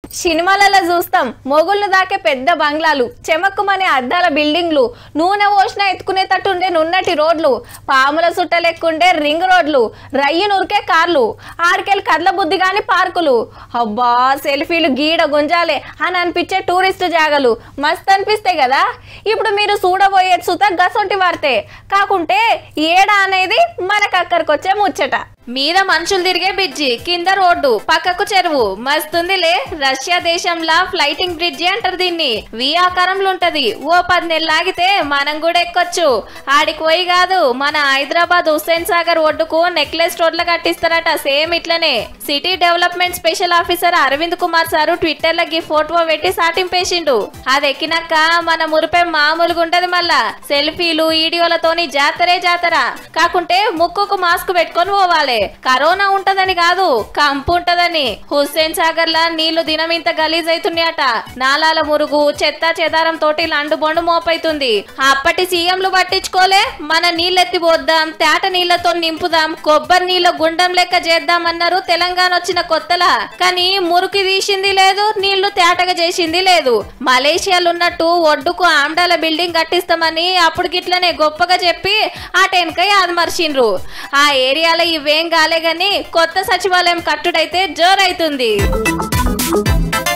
సినిమాలలో చూస్తాం మొగుళ్ళు దాకే పెద్ద బంగ్లాలు చెమక్కుమనే అద్దాల బిల్డింగ్లు నూనె పోసిన ఎత్తుకునేటట్టు ఉండే నున్నటి రోడ్లు పాముల సుట్ట లెక్కుండే రింగ్ రోడ్లు రయ్యి నురికే కార్లు ఆడికెళ్ళి కదల బుద్ధి గాని పార్కులు అబ్బా సెల్ఫీలు గీడ గుంజాలే అని అనిపించే టూరిస్ట్ జాగలు మస్త్ అనిపిస్తాయి కదా ఇప్పుడు మీరు చూడబోయేది సుత గసొంటి వార్తే కాకుంటే ఏడా అనేది మనకు అక్కడికొచ్చే ముచ్చట మీద మనుషులు తిరిగే బ్రిడ్జి కింద రోడ్డు పక్కకు చెరువు మస్తుందిలే రష్యా దేశంలా ఫ్లైటింగ్ బ్రిడ్జి అంటారు దీన్ని వి ఆకారంలో ఉంటది ఓ పది నెలలు ఆగితే మనం కూడా ఎక్కొచ్చు ఆడికి పోయి కాదు మన హైదరాబాద్ హుస్సేన్ సాగర్ ఒడ్డుకు నెక్లెస్ రోడ్ల కట్టిస్తారట సేమ్ ఇట్లనే city development special officer Arvind Kumar sir Twitter లో ఈ ఫోటో పెట్టి సాటింపేసిండు అది ఎక్కినాక మన మురిపే మామూలుగా ఉంటది మళ్ళా సెల్ఫీలు వీడియోలతోని జాతరే జాతర కాకుంటే ముక్కుకు మాస్క్ పెట్టుకొని పోవాలి కరోనా ఉంటదని కాదు కంపు ఉంటదని హుస్సేన్ సాగర్ లా నీళ్లు దినం ఇంత గలీజ్ అవుతున్నాయట నాలాల మురుగు చెత్త చెదారం తోటి లండు బొండు మోపైతుంది అప్పటి సీఎంలు పట్టించుకోలే మన నీళ్ళెత్తి పోద్దాం తేట నీళ్లతో నింపుదాం కొబ్బరి నీళ్ళ గుండం లెక్క చేద్దామన్నారు తెలంగాణ వచ్చిన కొత్తలా కానీ మురికి తీసింది లేదు నీళ్లు తేటగా చేసింది లేదు మలేషియాలో ఉన్నట్టు ఒడ్డుకు ఆమ్డాల బిల్డింగ్ కట్టిస్తామని అప్పుడు గిట్లనే గొప్పగా చెప్పి ఆ టెన్కై అది మర్చిండ్రు ఆ ఏరియాలో ఇవేం కాలే గాని కొత్త సచివాలయం కట్టుడైతే జోరైతుంది